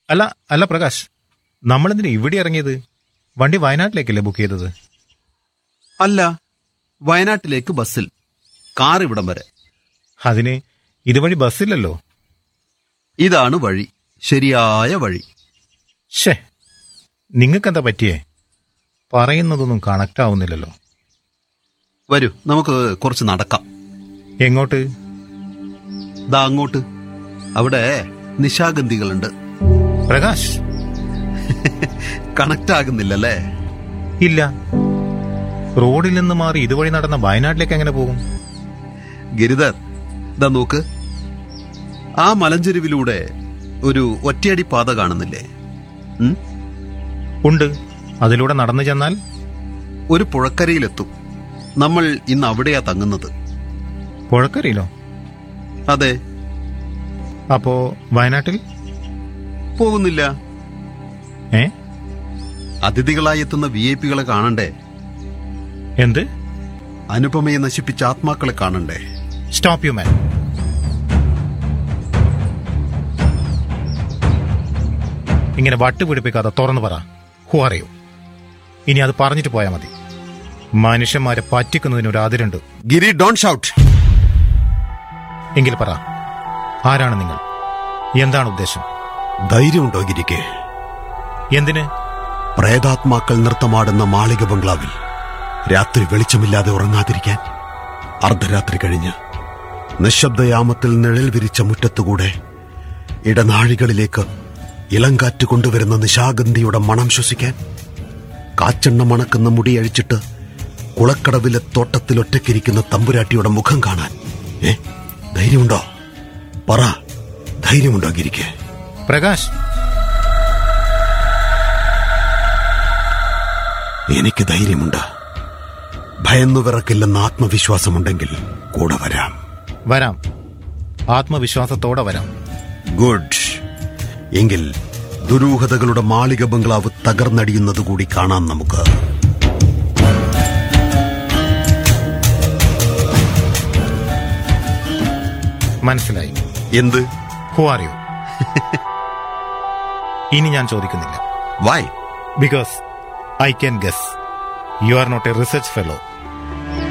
അല്ല അല്ല പ്രകാശ് നമ്മളെന്തിനാ ഇവിടെ ഇറങ്ങിയത് വണ്ടി വയനാട്ടിലേക്കല്ലേ ബുക്ക് ചെയ്തത് അല്ല വയനാട്ടിലേക്ക് ബസ്സിൽ കാർ ഇവിടം വരെ അതിന് ഇതുവഴി ബസ്സില്ലല്ലോ ഇതാണ് വഴി ശരിയായ വഴി ഷേ നിങ്ങൾക്കെന്താ പറ്റിയേ പറയുന്നതൊന്നും കണക്റ്റ് ആവുന്നില്ലല്ലോ വരൂ നമുക്ക് കുറച്ച് നടക്കാം എങ്ങോട്ട് ദാ അങ്ങോട്ട് അവിടെ നിശാഗന്ധികളുണ്ട് പ്രകാശ് കണക്റ്റ് ആകുന്നില്ലല്ലേ ഇല്ല റോഡിൽ നിന്ന് മാറി ഇതുവഴി നടന്ന വയനാട്ടിലേക്ക് എങ്ങനെ പോകും ഗിരിധർ ദാ നോക്ക് ആ മലഞ്ചെരുവിലൂടെ ഒരു ഒറ്റയടി പാത കാണുന്നില്ലേ ഉം? ഉണ്ട് അതിലൂടെ നടന്നു ചെന്നാൽ ഒരു പുഴക്കരയിലെത്തും നമ്മൾ ഇന്ന് അവിടെയാ തങ്ങുന്നത് പുഴക്കരയിലോ അതെ അപ്പോ വയനാട്ടിൽ പോകുന്നില്ല ഏ അതിഥികളായി എത്തുന്ന വി ഐ പികളെ കാണണ്ടേ എന്ത് അനുപമയെ നശിപ്പിച്ച ആത്മാക്കളെ കാണണ്ടേ സ്റ്റോപ്പ് യു മാൻ ഇങ്ങനെ വട്ടുപിടിപ്പിക്കാതെ തുറന്നു പറ ഹു അറിയൂ ഇനി അത് പറഞ്ഞിട്ട് പോയാൽ മതി മനുഷ്യന്മാരെ പറ്റിക്കുന്നതിന് ഒരു അതിരുണ്ട് ഗിരി ഡോൺ ഷൗട്ട് എങ്കിൽ പറ ആരാണ് നിങ്ങൾ എന്താണ് ഉദ്ദേശം ധൈര്യമുണ്ടോ ഗിരിക്ക് എന്തിന് പ്രേതാത്മാക്കൾ നൃത്തമാടുന്ന മാളിക ബംഗ്ലാവിൽ രാത്രി വെളിച്ചമില്ലാതെ ഉറങ്ങാതിരിക്കാൻ അർദ്ധരാത്രി കഴിഞ്ഞ് നിശബ്ദയാമത്തിൽ നിഴൽ വിരിച്ച മുറ്റത്തുകൂടെ ഇടനാഴികളിലേക്ക് ഇളങ്കാറ്റ് കൊണ്ടുവരുന്ന നിശാഗന്ധിയുടെ മണം ശ്വസിക്കാൻ കാച്ചെണ്ണ മണക്കുന്ന മുടി അഴിച്ചിട്ട് കുളക്കടവിലെ തോട്ടത്തിൽ ഒറ്റയ്ക്കിരിക്കുന്ന തമ്പുരാട്ടിയുടെ മുഖം കാണാൻ ഏ ധൈര്യമുണ്ടോ പറ ധൈര്യമുണ്ടോ ഗിരിക്ക് പ്രകാശ് എനിക്ക് ധൈര്യമുണ്ട് ഭയന്നു വിറക്കില്ലെന്ന ആത്മവിശ്വാസമുണ്ടെങ്കിൽ കൂടെ വരാം വരാം ആത്മവിശ്വാസത്തോടെ വരാം ഗുഡ് എങ്കിൽ ദുരൂഹതകളുടെ മാളിക ബംഗ്ലാവ് തകർന്നടിയുന്നത് കൂടി കാണാം നമുക്ക് മനസ്സിലായി എന്ത് ഹു ആർ യു ഇനി ഞാൻ ചോദിക്കുന്നില്ല why because I can guess you are not a research fellow